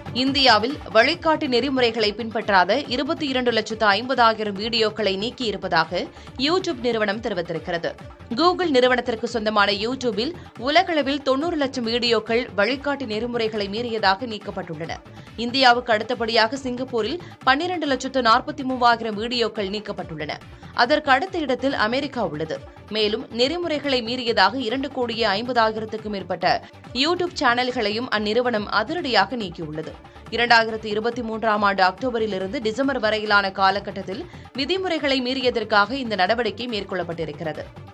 இந்தியாவில் வழிகாட்டு நெறிமுறைகளை பின்பற்றாத இருபத்தி இரண்டு லட்சத்து ஐம்பதாயிரம் வீடியோக்களை நீக்கியிருப்பதாக யூடியூப் நிறுவனம் தெரிவித்திருக்கிறது கூகுள் நிறுவனத்திற்கு சொந்தமான யூடியூபில் உலகளவில் தொன்னூறு லட்சம் வீடியோக்கள் வழிகாட்டு நெறிமுறைகளை மீறியதாக நீக்கப்பட்டுள்ளன இந்தியாவுக்கு அடுத்தபடியாக சிங்கப்பூரில் பன்னிரண்டு லட்சத்து நாற்பத்தி மூவாயிரம் வீடியோக்கள் நீக்கப்பட்டுள்ளன அதற்கு அடுத்த இடத்தில் அமெரிக்கா உள்ளது மேலும் நெறிமுறைகளை மீறியதாக இரண்டு கோடியே ஐம்பதாயிரத்துக்கும் மேற்பட்ட யூடியூப் சேனல்களையும் அந்நிறுவனம் அதிரடியாக நீக்கியுள்ளது இரண்டாயிரத்து இருபத்தி மூன்றாம் ஆண்டு அக்டோபரில் இருந்து டிசம்பர் வரையிலான காலகட்டத்தில் விதிமுறைகளை மீறியதற்காக இந்த நடவடிக்கை மேற்கொள்ளப்பட்டிருக்கிறது